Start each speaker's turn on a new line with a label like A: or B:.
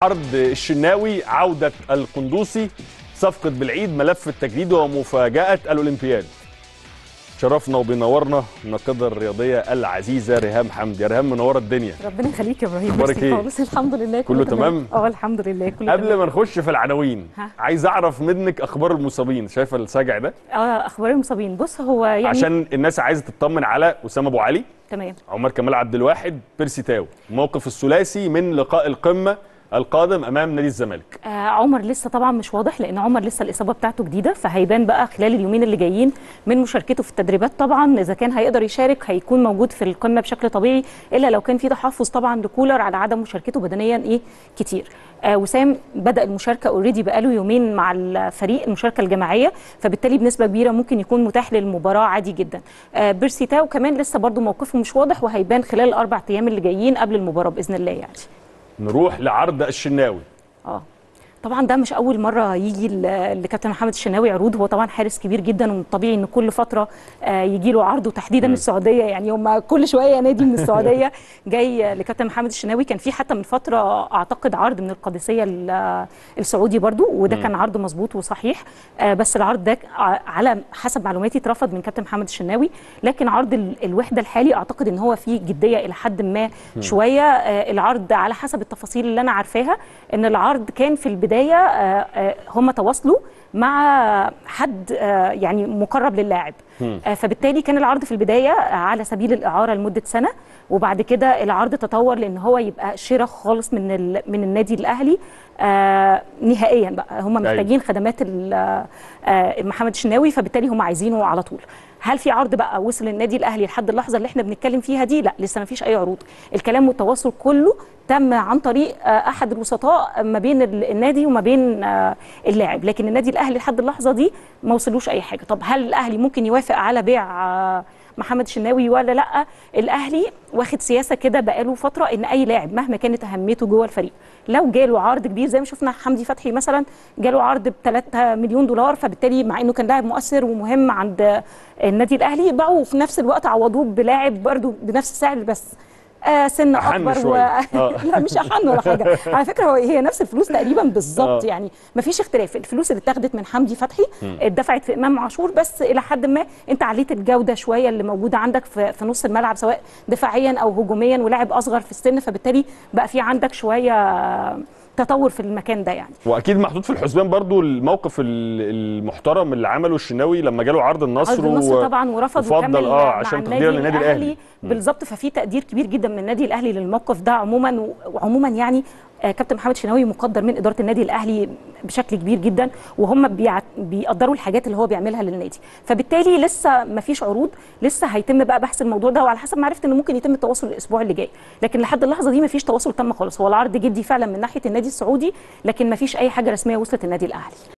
A: عرض الشناوي عودة القندوسي صفقة بالعيد ملف التجديد ومفاجأة الأولمبياد شرفنا وبينورنا الناقدة الرياضية العزيزة ريهام حمدي يا ريهام منورة الدنيا
B: ربنا يخليك يا ابراهيم
A: أخبارك
B: ميرسي
A: إيه؟
B: خالص الحمد لله
A: كله تمام؟
B: اه الحمد لله كله
A: قبل
B: تمام
A: ما نخش في العناوين
B: ها.
A: عايز أعرف منك أخبار المصابين شايفة السجع ده
B: اه اخبار المصابين بص هو يعني
A: عشان الناس عايزة تطمن على أسامة أبو علي
B: تمام
A: عمر كمال عبد الواحد بيرسي تاو موقف الثلاثي من لقاء القمة القادم أمام نادي الزمالك
B: آه عمر لسه طبعا مش واضح لان عمر لسه الاصابه بتاعته جديده فهيبان بقى خلال اليومين اللي جايين من مشاركته في التدريبات طبعا اذا كان هيقدر يشارك هيكون موجود في القمه بشكل طبيعي الا لو كان في تحفظ طبعا لكولر على عدم مشاركته بدنيا ايه كتير آه وسام بدا المشاركه اوريدي بقاله يومين مع الفريق المشاركه الجماعيه فبالتالي بنسبه كبيره ممكن يكون متاح للمباراه عادي جدا آه بيرسي تاو كمان لسه برضو موقفه مش واضح وهيبان خلال الاربع ايام اللي جايين قبل المباراه باذن الله يعني
A: نروح لعرض الشناوي
B: اه طبعا ده مش اول مره يجي ل- لكابتن محمد الشناوي عروض هو طبعا حارس كبير جدا ومن الطبيعي ان كل فتره آه، يجي له عرض وتحديدا السعوديه يعني هم كل شويه نادي من السعوديه جاي لكابتن محمد الشناوي كان في حتى من فتره اعتقد عرض من القادسيه ال- السعودي برضو وده كان عرض مظبوط وصحيح آه، بس العرض ده ع- على حسب معلوماتي اترفض من كابتن محمد الشناوي لكن عرض ال- الوحده الحالي اعتقد ان هو فيه جديه الى حد ما شويه آه، العرض على حسب التفاصيل اللي انا عارفاها ان العرض كان في البدايه آه، آه، هم تواصلوا مع حد آه، يعني مقرب للاعب آه، فبالتالي كان العرض في البدايه على سبيل الاعاره لمده سنه وبعد كده العرض تطور لان هو يبقى شراء خالص من ال- من النادي الاهلي آه، نهائيا بقى هم محتاجين خدمات ال- آه، محمد الشناوي فبالتالي هم عايزينه على طول هل في عرض بقى وصل النادي الاهلي لحد اللحظه اللي احنا بنتكلم فيها دي لا لسه ما فيش اي عروض الكلام والتواصل كله تم عن طريق آه، احد الوسطاء ما بين ال- النادي وما بين آه، اللاعب لكن النادي الاهلي لحد اللحظه دي ما وصلوش اي حاجه طب هل الاهلي ممكن يوافق على بيع آه، محمد الشناوي ولا لا الاهلي واخد سياسه كده بقاله فتره ان اي لاعب مهما كانت اهميته جوه الفريق لو جاله عرض كبير زي ما شفنا حمدي فتحي مثلا جاله عرض ب 3 مليون دولار فبالتالي مع انه كان لاعب مؤثر ومهم عند النادي الاهلي باعوا وفي نفس الوقت عوضوه بلاعب برضه بنفس السعر بس آه سن
A: أحن
B: اكبر
A: شوية. آه.
B: لا مش احن ولا حاجه على فكره هو هي نفس الفلوس تقريبا بالظبط
A: آه.
B: يعني ما فيش اختلاف الفلوس اللي اتاخدت من حمدي فتحي اتدفعت في امام عاشور بس الى حد ما انت عليت الجوده شويه اللي موجوده عندك في, في نص الملعب سواء دفاعيا او هجوميا ولاعب اصغر في السن فبالتالي بقى في عندك شويه تطور في المكان ده يعني
A: واكيد محطوط في الحسبان برضو الموقف ال- المحترم اللي عمله الشناوي لما جاله عرض النصر
B: عرض النصر
A: و-
B: طبعا ورفض
A: وفضل
B: وكمل
A: اه
B: مع
A: عشان تقديرا للنادي الاهلي
B: بالظبط ففي تقدير كبير جدا من النادي الاهلي للموقف ده عموما و- وعموما يعني آه، كابتن محمد شناوي مقدر من اداره النادي الاهلي بشكل كبير جدا وهم بيع- بيقدروا الحاجات اللي هو بيعملها للنادي فبالتالي لسه ما فيش عروض لسه هيتم بقى بحث الموضوع ده وعلى حسب ما عرفت انه ممكن يتم التواصل الاسبوع اللي جاي لكن لحد اللحظه دي ما فيش تواصل تم خالص هو العرض جدي فعلا من ناحيه النادي السعودي لكن ما فيش اي حاجه رسميه وصلت النادي الاهلي